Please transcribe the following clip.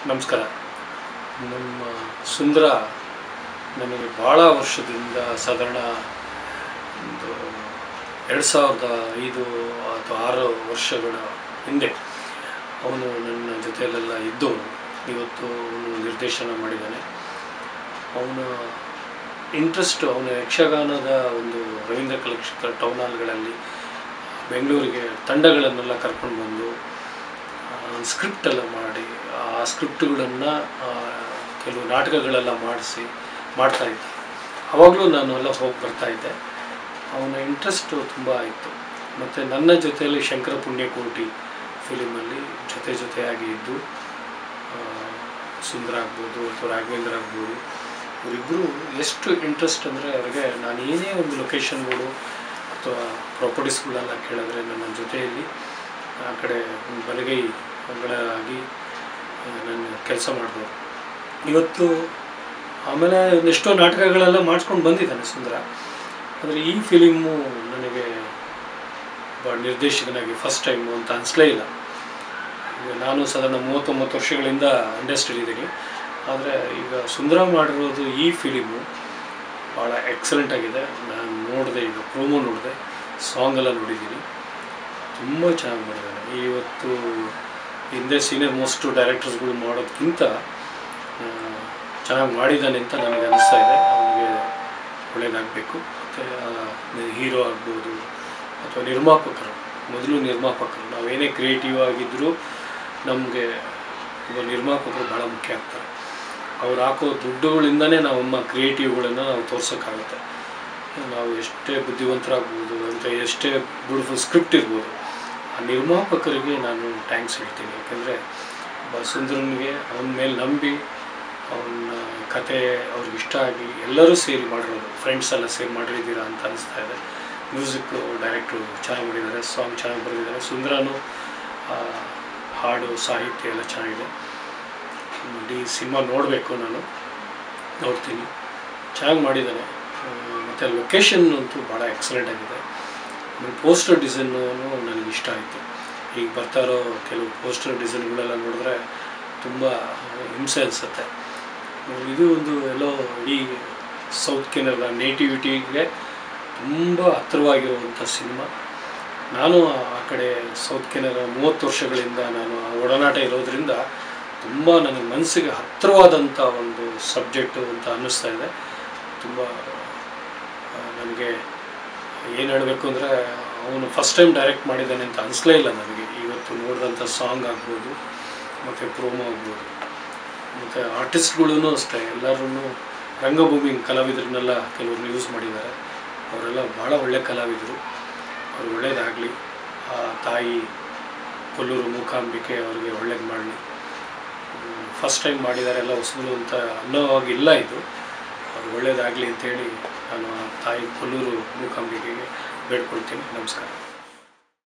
ನಮಸ್ಕಾರ ನಮ್ಮ ಸುಂದರ ನನಗೆ ಭಾಳ ವರ್ಷದಿಂದ ಸಾಧಾರಣ ಒಂದು ಎರಡು ಸಾವಿರದ ಐದು ಅಥವಾ ಆರು ವರ್ಷಗಳ ಹಿಂದೆ ಅವನು ನನ್ನ ಜೊತೆಯಲ್ಲೆಲ್ಲ ಇದ್ದವನು ಇವತ್ತು ಅವನು ನಿರ್ದೇಶನ ಮಾಡಿದ್ದಾನೆ ಅವನ ಇಂಟ್ರೆಸ್ಟ್ ಅವನ ಯಕ್ಷಗಾನದ ಒಂದು ರವೀಂದ್ರ ಕಲಕ್ಷಿತ ಟೌನ್ ಹಾಲ್ಗಳಲ್ಲಿ ಬೆಂಗಳೂರಿಗೆ ತಂಡಗಳನ್ನೆಲ್ಲ ಕರ್ಕೊಂಡು ಬಂದು ಸ್ಕ್ರಿಪ್ಟ್ ಎಲ್ಲ ಮಾಡಿ ಆ ಸ್ಕ್ರಿಪ್ಟ್ಗಳನ್ನು ಕೆಲವು ನಾಟಕಗಳೆಲ್ಲ ಮಾಡಿಸಿ ಮಾಡ್ತಾ ಇದ್ದ ಆವಾಗಲೂ ನಾನು ಎಲ್ಲ ಹೋಗಿ ಬರ್ತಾ ಇದ್ದೆ ಅವನ ಇಂಟ್ರೆಸ್ಟು ತುಂಬ ಇತ್ತು ಮತ್ತು ನನ್ನ ಜೊತೆಯಲ್ಲಿ ಶಂಕರ ಪುಣ್ಯಕೋಟಿ ಫಿಲಿಮಲ್ಲಿ ಜೊತೆ ಜೊತೆಯಾಗಿ ಇದ್ದು ಆ, ಸುಂದರ ಆಗ್ಬೋದು ಅಥವಾ ರಾಘವೇಂದ್ರ ಆಗ್ಬೋದು ಇವರಿಬ್ಬರು ಎಷ್ಟು ಇಂಟ್ರೆಸ್ಟ್ ಅಂದರೆ ಅವ್ರಿಗೆ ನಾನು ಏನೇ ಒಂದು ಲೊಕೇಶನ್ಗಳು ಅಥವಾ ಪ್ರಾಪರ್ಟೀಸ್ಗಳೆಲ್ಲ ಕೇಳಿದ್ರೆ ನನ್ನ ಜೊತೆಯಲ್ಲಿ ಆ ಕಡೆ ಒಂದು ಬಲಗೈ ಅಂಗಳಾಗಿ ಆ, ನನ್ನ ಕೆಲಸ ಮಾಡಿದವರು ಇವತ್ತು ಆಮೇಲೆ ಒಂದೆಷ್ಟೋ ನಾಟಕಗಳೆಲ್ಲ ಮಾಡಿಸ್ಕೊಂಡು ಬಂದಿದ್ದಾನೆ ಸುಂದರ ಆದರೆ ಈ ಫಿಲಿಮು ನನಗೆ ಒಬ್ಬ ನಿರ್ದೇಶಕನಾಗಿ ಫಸ್ಟ್ ಟೈಮು ಅಂತ ಅನಿಸ್ಲೇ ಇಲ್ಲ ಈಗ ನಾನು ಸಾಧಾರಣ ಮೂವತ್ತೊಂಬತ್ತು ವರ್ಷಗಳಿಂದ ಇಂಡಸ್ಟ್ರಿ ಇದ್ದೀನಿ ಆದರೆ ಈಗ ಸುಂದರ ಮಾಡಿರೋದು ಈ ಫಿಲಿಮು ಭಾಳ ಎಕ್ಸಲೆಂಟ್ ಆಗಿದೆ ನಾನು ನೋಡಿದೆ ಈಗ ಪ್ರೋಮೋ ನೋಡಿದೆ ಸಾಂಗ್ ಎಲ್ಲ ನೋಡಿದ್ದೀನಿ ತುಂಬ ಚೆನ್ನಾಗಿ ಮಾಡಿದ್ದಾನೆ ಇವತ್ತು ಹಿಂದೆ ಸೀನಿಯರ್ ಮೋಸ್ಟ್ ಡೈರೆಕ್ಟರ್ಸ್ಗಳು ಮಾಡೋದಕ್ಕಿಂತ ಚೆನ್ನಾಗಿ ಮಾಡಿದ್ದಾನೆ ಅಂತ ನನಗೆ ಅನಿಸ್ತಾ ಇದೆ ಅವನಿಗೆ ಒಳ್ಳೇದಾಗಬೇಕು ಮತ್ತು ಹೀರೋ ಆಗ್ಬೋದು ಅಥವಾ ನಿರ್ಮಾಪಕರು ಮೊದಲು ನಿರ್ಮಾಪಕರು ನಾವೇನೇ ಕ್ರಿಯೇಟಿವ್ ಆಗಿದ್ದರೂ ನಮಗೆ ಒಬ್ಬ ನಿರ್ಮಾಪಕರು ಭಾಳ ಮುಖ್ಯ ಆಗ್ತಾರೆ ಅವ್ರು ಹಾಕೋ ದುಡ್ಡುಗಳಿಂದನೇ ನಾವಮ್ಮ ಕ್ರಿಯೇಟಿವ್ಗಳನ್ನು ನಾವು ತೋರ್ಸೋಕ್ಕಾಗುತ್ತೆ ನಾವು ಎಷ್ಟೇ ಬುದ್ಧಿವಂತರಾಗ್ಬೋದು ಅಂತ ಎಷ್ಟೇ ಬ್ಯೂಟಿಫುಲ್ ಸ್ಕ್ರಿಪ್ಟ್ ಇರ್ಬೋದು ಆ ನಿರ್ಮಾಪಕರಿಗೆ ನಾನು ಥ್ಯಾಂಕ್ಸ್ ಹೇಳ್ತೀನಿ ಯಾಕೆಂದರೆ ಒಬ್ಬ ಸುಂದರನಿಗೆ ಅವನ ಮೇಲೆ ನಂಬಿ ಅವನ ಕತೆ ಅವ್ರಿಗೆ ಇಷ್ಟ ಆಗಿ ಎಲ್ಲರೂ ಸೇರಿ ಮಾಡಿರೋದು ಫ್ರೆಂಡ್ಸ್ ಎಲ್ಲ ಸೇರಿ ಮಾಡಿದ್ದೀರಾ ಅಂತ ಅನಿಸ್ತಾ ಇದೆ ಮ್ಯೂಸಿಕ್ ಡೈರೆಕ್ಟ್ರು ಚೆನ್ನಾಗಿ ಮಾಡಿದ್ದಾರೆ ಸಾಂಗ್ ಚೆನ್ನಾಗಿ ಬರೆದಿದ್ದಾರೆ ಸುಂದರನು ಆ, ಹಾಡು ಸಾಹಿತ್ಯ ಎಲ್ಲ ಚೆನ್ನಾಗಿದೆ ಇಡೀ ಸಿನಿಮಾ ನೋಡಬೇಕು ನಾನು ನೋಡ್ತೀನಿ ಚೆನ್ನಾಗಿ ಮಾಡಿದ್ದಾನೆ ಮತ್ತು ಲೊಕೇಶನ್ ಅಂತೂ ಭಾಳ ಎಕ್ಸಲೆಂಟ್ ಆಗಿದೆ ಆಮೇಲೆ ಪೋಸ್ಟರ್ ಡಿಸೈನು ನನಗೆ ಇಷ್ಟ ಆಯಿತು ಈಗ ಬರ್ತಾ ಇರೋ ಕೆಲವು ಪೋಸ್ಟರ್ ಡಿಸೈನ್ಗಳೆಲ್ಲ ನೋಡಿದ್ರೆ ತುಂಬ ಹಿಂಸೆ ಅನಿಸುತ್ತೆ ಇದು ಒಂದು ಎಲ್ಲೋ ಇಡೀ ಸೌತ್ ಕೆನಡಾ ನೇಟಿವಿಟಿಗೆ ತುಂಬ ಹತ್ತಿರವಾಗಿರುವಂಥ ಸಿನಿಮಾ ನಾನು ಆ ಕಡೆ ಸೌತ್ ಕೆನಡಾ ಮೂವತ್ತು ವರ್ಷಗಳಿಂದ ನಾನು ಆ ಒಡನಾಟ ಇರೋದ್ರಿಂದ ತುಂಬ ನನಗೆ ಮನಸ್ಸಿಗೆ ಹತ್ತಿರವಾದಂಥ ಒಂದು ಸಬ್ಜೆಕ್ಟು ಅಂತ ಅನ್ನಿಸ್ತಾ ಇದೆ ತುಂಬ ಆ, ನನಗೆ ಏನು ಹೇಳಬೇಕು ಅಂದರೆ ಅವನು ಫಸ್ಟ್ ಟೈಮ್ ಡೈರೆಕ್ಟ್ ಮಾಡಿದ್ದಾನೆ ಅಂತ ಅನಿಸ್ಲೇ ಇಲ್ಲ ನನಗೆ ಇವತ್ತು ನೋಡಿದಂಥ ಸಾಂಗ್ ಆಗ್ಬೋದು ಮತ್ತು ಪ್ರೋಮೋ ಆಗ್ಬೋದು ಮತ್ತು ಆರ್ಟಿಸ್ಟ್ಗಳೂ ಅಷ್ಟೇ ಎಲ್ಲರೂ ರಂಗಭೂಮಿ ಕಲಾವಿದರನ್ನೆಲ್ಲ ಕೆಲವ್ರನ್ನ ಯೂಸ್ ಮಾಡಿದ್ದಾರೆ ಅವರೆಲ್ಲ ಭಾಳ ಒಳ್ಳೆ ಕಲಾವಿದರು ಅವ್ರು ಒಳ್ಳೇದಾಗಲಿ ಆ ತಾಯಿ ಕೊಲ್ಲೂರು ಮೂಕಾಂಬಿಕೆ ಅವ್ರಿಗೆ ಒಳ್ಳೇದು ಮಾಡಲಿ ಫಸ್ಟ್ ಟೈಮ್ ಮಾಡಿದ್ದಾರೆ ಎಲ್ಲ ಹೊಸಬರು ಅಂತ ಅನ್ನೋವಾಗಿಲ್ಲ ಇದು ಅವ್ರು ಒಳ್ಳೇದಾಗಲಿ ಅಂತೇಳಿ ನಾನು ಆ ತಾಯಿ ಕೊಲ್ಲೂರು ಮೂಕಾಂಬಿಕೆಗೆ ಬೇಡ್ಕೊಳ್ತೀನಿ ನಮಸ್ಕಾರ